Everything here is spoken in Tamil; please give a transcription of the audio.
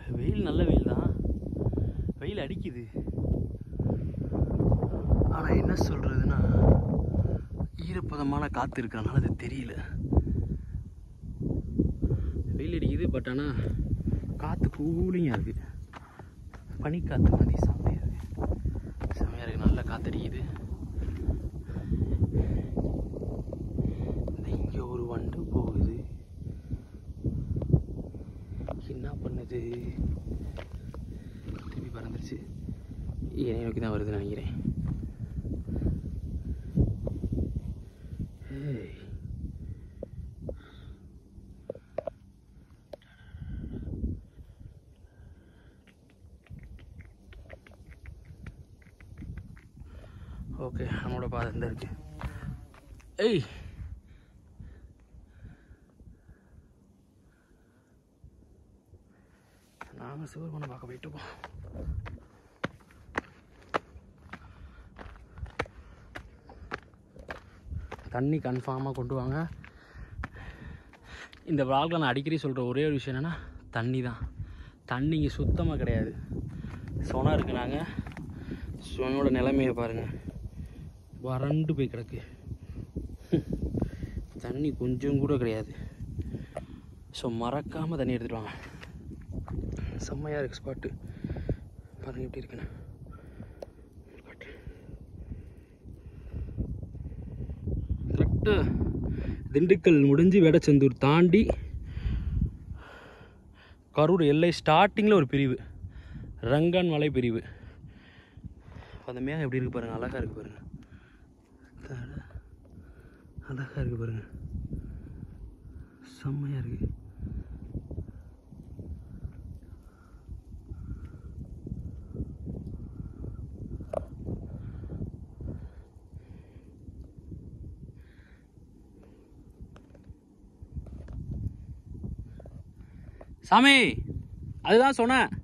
வெயில் நல்ல வெயில் தான் வெயில் அடிக்குது ஆனால் என்ன சொல்கிறதுன்னா ஈரப்பதமான காற்று இருக்கிறனால அது தெரியல வெயில் அடிக்குது பட் ஆனால் காற்று கூலிங்காக இருக்குது பனிக்காற்று மாதிரி செம்மையாக இருக்குது செம்மையாக இருக்குது நல்லா காற்றடிக்குது இங்கே ஒரு வண்டு போகுது என்ன பண்ணுது திருப்பி பறந்துருச்சு என்னை நோக்கி தான் வருதுன்னு நினைக்கிறேன் ஏய். ஓகே நம்மளோட பாதை இந்த இருக்கு ஏய் நாங்கள் சிவபெருமானை பார்க்க போயிட்டு இருக்கோம் தண்ணி கன்ஃபார்மாக கொண்டு வாங்க இந்த விளாகில் நான் அடிக்கடி சொல்கிற ஒரே ஒரு விஷயம் என்னென்னா தண்ணி தான் தண்ணி இங்கே சுத்தமாக கிடையாது சொனா இருக்கு நாங்கள் சொனோட நிலைமையை பாருங்கள் வறண்டு போய் கிடக்கு தண்ணி கொஞ்சம் கூட கிடையாது ஸோ மறக்காமல் தண்ணி எடுத்துகிட்டு வாங்க செம்மையாக இருக்குது ஸ்பாட்டு பாருங்க எப்படி இருக்குன்னு கரெக்டு திண்டுக்கல் முடிஞ்சு வேடச்சந்தூர் தாண்டி கரூர் எல்லை ஸ்டார்டிங்கில் ஒரு பிரிவு ரங்கன் மலை பிரிவு அந்த மேகம் எப்படி இருக்கு பாருங்க அழகா இருக்கு பாருங்க தட. அழகா இருக்கு பாருங்க செம்மையா இருக்கு சாமி அதுதான் சொன்னேன்